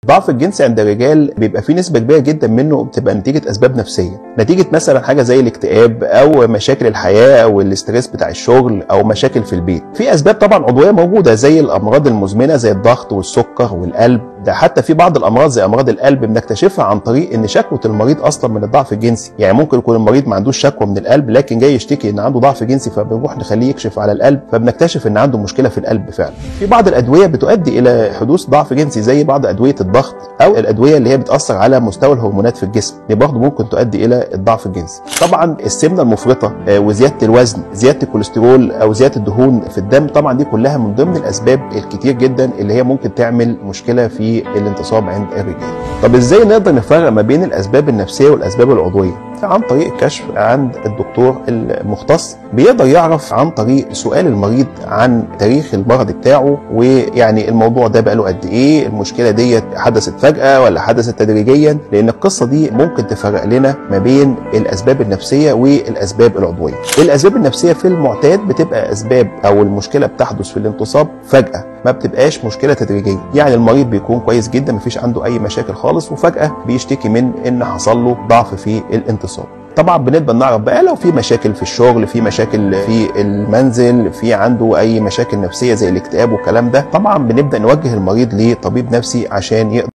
ضعف الجنس عند الرجال بيبقى فيه نسبه كبيره جدا منه بتبقى نتيجه اسباب نفسيه نتيجه مثلا حاجه زي الاكتئاب او مشاكل الحياه او الاسترس بتاع الشغل او مشاكل في البيت في اسباب طبعا عضويه موجوده زي الامراض المزمنه زي الضغط والسكر والقلب ده حتى في بعض الامراض زي امراض القلب بنكتشفها عن طريق ان شكوى المريض اصلا من الضعف الجنسي يعني ممكن يكون المريض ما عندوش شكوى من القلب لكن جاي يشتكي ان عنده ضعف جنسي فبنروح نخليه يكشف على القلب فبنكتشف ان عنده مشكله في القلب فعلا في بعض الادويه بتؤدي الى حدوث ضعف جنسي زي بعض ادويه الضغط او الادويه اللي هي بتاثر على مستوى الهرمونات في الجسم دي برضه ممكن تؤدي الى الضعف الجنسي طبعا السمنه المفرطه وزياده الوزن زياده الكوليسترول او زياده الدهون في الدم طبعا دي كلها من ضمن الاسباب الكتير جدا اللي هي ممكن تعمل مشكله في الانتصاب عند الرجال طب ازاي نقدر نفرق ما بين الاسباب النفسيه والاسباب العضويه عن طريق الكشف عند الدكتور المختص بيقدر يعرف عن طريق سؤال المريض عن تاريخ المرض بتاعه ويعني الموضوع ده بقى له قد ايه المشكله ديت حدثت فجاه ولا حدثت تدريجيا لان القصه دي ممكن تفرق لنا ما بين الاسباب النفسيه والاسباب العضويه الاسباب النفسيه في المعتاد بتبقى اسباب او المشكله بتحدث في الانتصاب فجاه ما بتبقاش مشكله تدريجيه يعني المريض بيكون كويس جدا مفيش عنده اي مشاكل خالص وفجاه بيشتكي من ان حصل له ضعف في الانتصاب طبعا بنقدر نعرف بقى لو في مشاكل في الشغل في مشاكل في المنزل في عنده اي مشاكل نفسيه زي الاكتئاب والكلام ده طبعا بنبدا نوجه المريض لطبيب نفسي عشان يقدر